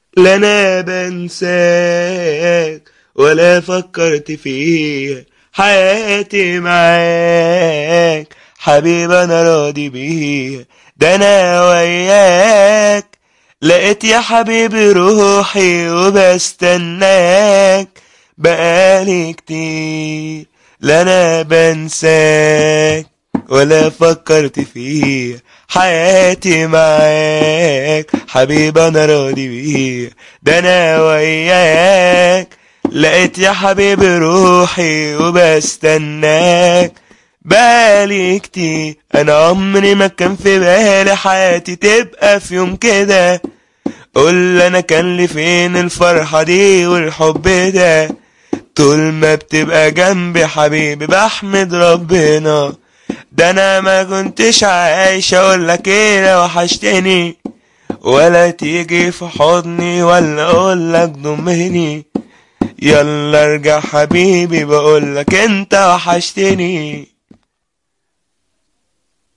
لا انا بنساك ولا فكرت فيها حياتي معاك حبيب انا راضي بيها ده انا وياك لقيت يا حبيبي روحي وبستناك بقالي كتير لا انا بنساك ولا فكرت فيها حياتي معاك حبيب انا راضي بيها ده انا وياك لقيت يا حبيبي روحي وبستناك بالي كتير انا عمري ما كان في بالي حياتي تبقى في يوم كده قول انا كان لي فين الفرحة دي والحب ده طول ما بتبقى جنبي حبيبي بحمد ربنا ده انا ما كنتش عايش اقول لك ايه لو وحشتني ولا تيجي في حضني ولا اقول لك ضمني يلا ارجع حبيبي بقول لك انت وحشتني